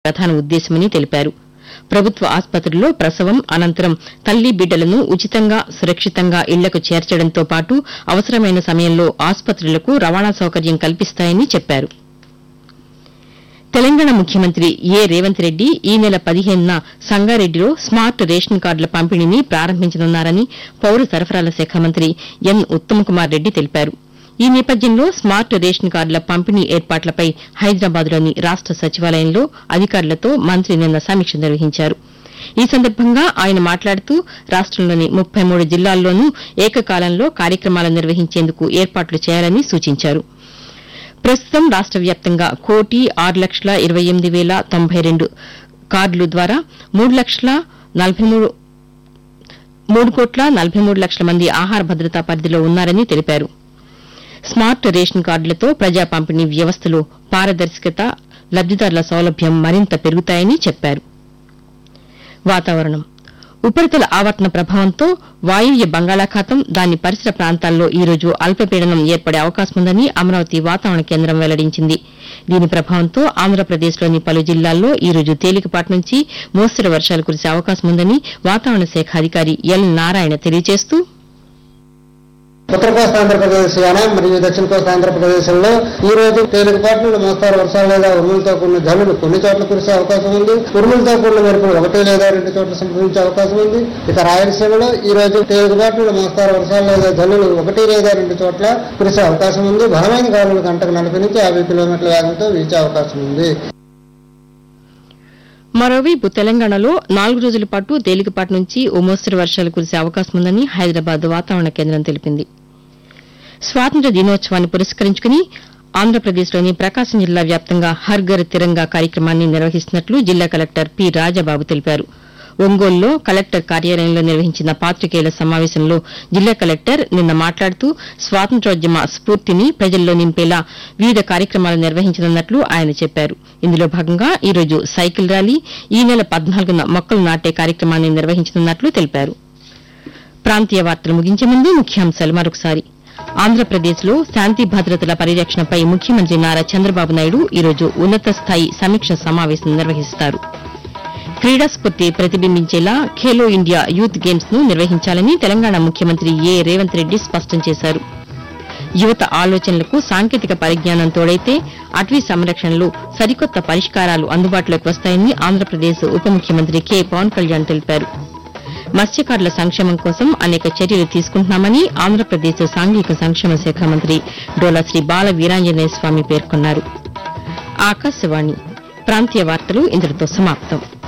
ప్రధాన ఉద్దేశమని తెలిపారు ప్రభుత్వ ఆసుపత్రుల్లో ప్రసవం అనంతరం తల్లి బిడ్డలను ఉచితంగా సురక్షితంగా ఇళ్లకు చేర్చడంతో పాటు అవసరమైన సమయంలో ఆసుపత్రులకు రవాణా సౌకర్యం కల్పిస్తాయని చెప్పారు తెలంగాణ ముఖ్యమంత్రి ఏ రేవంత్ రెడ్డి ఈ నెల పదిహేనున సంగారెడ్డిలో స్మార్ట్ రేషన్ కార్డుల పంపిణీని ప్రారంభించనున్నారని పౌర సరఫరాల శాఖ మంత్రి ఎన్ ఉత్తమ్ కుమార్ రెడ్డి తెలిపారు ఈ నేపథ్యంలో స్మార్ట్ రేషన్ కార్డుల పంపిణీ ఏర్పాట్లపై హైదరాబాద్లోని రాష్ట సచివాలయంలో అధికారులతో మంత్రి నిన్న సమీక్ష నిర్వహించారు ఈ సందర్భంగా ఆయన మాట్లాడుతూ రాష్టంలోని ముప్పై మూడు జిల్లాల్లోనూ ఏకకాలంలో కార్యక్రమాలు నిర్వహించేందుకు ఏర్పాట్లు చేయాలని సూచించారు ప్రస్తుతం రాష్ట వ్యాప్తంగా కోటి ఆరు లక్షల ఇరవై ఎనిమిది వేల తొంభై రెండు కార్డుల ద్వారా మూడు లక్షల నలభై మూడు మూడు కోట్ల నలభై మూడు లక్షల మంది ఆహార భద్రతా పరిధిలో ఉన్నారని తెలిపారు స్మార్ట్ రేషన్ కార్డులతో ప్రజా పంపిణీ వ్యవస్థలో పారదర్శకత లబ్దిదారుల సౌలభ్యం మరింత పెరుగుతాయని చెప్పారు వాతావరణం ఉపరితల ఆవర్తన ప్రభావంతో వాయువ్య బంగాళాఖాతం దాని పరిసర ప్రాంతాల్లో ఈ రోజు అల్పపీడనం ఏర్పడే అవకాశం ఉందని అమరావతి వాతావరణ కేంద్రం వెల్లడించింది దీని ప్రభావంతో ఆంధ్రప్రదేశ్లోని పలు జిల్లాల్లో ఈ రోజు తేలికపాటి నుంచి మోస్తరు వర్షాలు కురిసే అవకాశం ఉందని వాతావరణ శాఖ అధికారి ఎల్ నారాయణ తెలియజేస్తూ ఉత్తర కోస్తా ఆంధ్రప్రదేశ్ యానం మరియు దక్షిణ కోస్తా ఆంధ్రప్రదేశ్లో ఈ రోజు తేలికపాటి నుండి మోస్తారు వర్షాలు లేదా ఉరుములతో కూడిన జల్లులు కొన్ని చోట్ల కురిసే అవకాశం ఉంది ఉరుములతో కూడిన మెరుపులు ఒకటి లేదా రెండు చోట్ల సంభవించే అవకాశం ఉంది ఇక రాయలసీమలో ఈ రోజు తేలికపాటి నుండి మోస్తారు వర్షాలు లేదా జల్లులు ఒకటి లేదా రెండు చోట్ల కురిసే అవకాశం ఉంది బలమైన గాలులు గంటకు నలభై నుంచి యాభై కిలోమీటర్ల వేగంతో వీచే అవకాశం ఉంది మరోవైపు తెలంగాణలో నాలుగు రోజుల పాటు తేలికపాటి నుంచి ఓ మోస్తరు వర్షాలు కురిసే అవకాశం ఉందని హైదరాబాద్ వాతావరణ కేంద్రం తెలిపింది స్వాతంత్ర దినోత్సవాన్ని పురస్కరించుకుని ఆంధ్రప్రదేశ్లోని ప్రకాశం జిల్లా వ్యాప్తంగా హర్ ఘర్ తిరంగా కార్యక్రమాన్ని నిర్వహిస్తున్నట్లు జిల్లా కలెక్టర్ పి రాజబాబు తెలిపారు ఒంగోలులో కలెక్టర్ కార్యాలయంలో నిర్వహించిన పాతికేయుల సమావేశంలో జిల్లా కలెక్టర్ నిన్న మాట్లాడుతూ స్వాతంత్ర్యోద్యమ స్ఫూర్తిని ప్రజల్లో నింపేలా వివిధ కార్యక్రమాలు నిర్వహించనున్నట్లు ఆయన చెప్పారు ఇందులో భాగంగా ఈ రోజు సైకిల్ ర్యాలీ ఈ నెల పద్నాలుగున మొక్కలు నాటే కార్యక్రమాన్ని నిర్వహించనున్నట్లు తెలిపారు ప్రాంతీయ వార్తలు ముగించే ముందు ముఖ్యాంశాలు మరొకసారి ఆంధ్రప్రదేశ్లో శాంతి భద్రతల పరిరక్షణపై ముఖ్యమంత్రి నారా చంద్రబాబు నాయుడు ఈరోజు ఉన్నత స్థాయి సమీక్ష సమావేశం నిర్వహిస్తారు క్రీడా స్ఫూర్తి ప్రతిబింబించేలా ఖేలో ఇండియా యూత్ గేమ్స్ ను నిర్వహించాలని తెలంగాణ ముఖ్యమంత్రి ఏ రేవంత్ రెడ్డి స్పష్టం చేశారు యువత ఆలోచనలకు సాంకేతిక పరిజ్ఞానం తోడైతే అటవీ సంరక్షణలో సరికొత్త పరిష్కారాలు అందుబాటులోకి వస్తాయని ఆంధ్రప్రదేశ్ ఉప ముఖ్యమంత్రి కె పవన్ కళ్యాణ్ తెలిపారు మత్స్యకారుల సంక్షేమం కోసం అనేక చర్యలు తీసుకుంటున్నామని ఆంధ్రప్రదేశ్ సాంఘిక సంక్షేమ శాఖ మంత్రి డోలా శ్రీ బాల వీరాంజనేయ స్వామి పేర్కొన్నారు ఆకాశవాణి ప్రాంతీయ వార్తలు ఇంతటితో సమాప్తం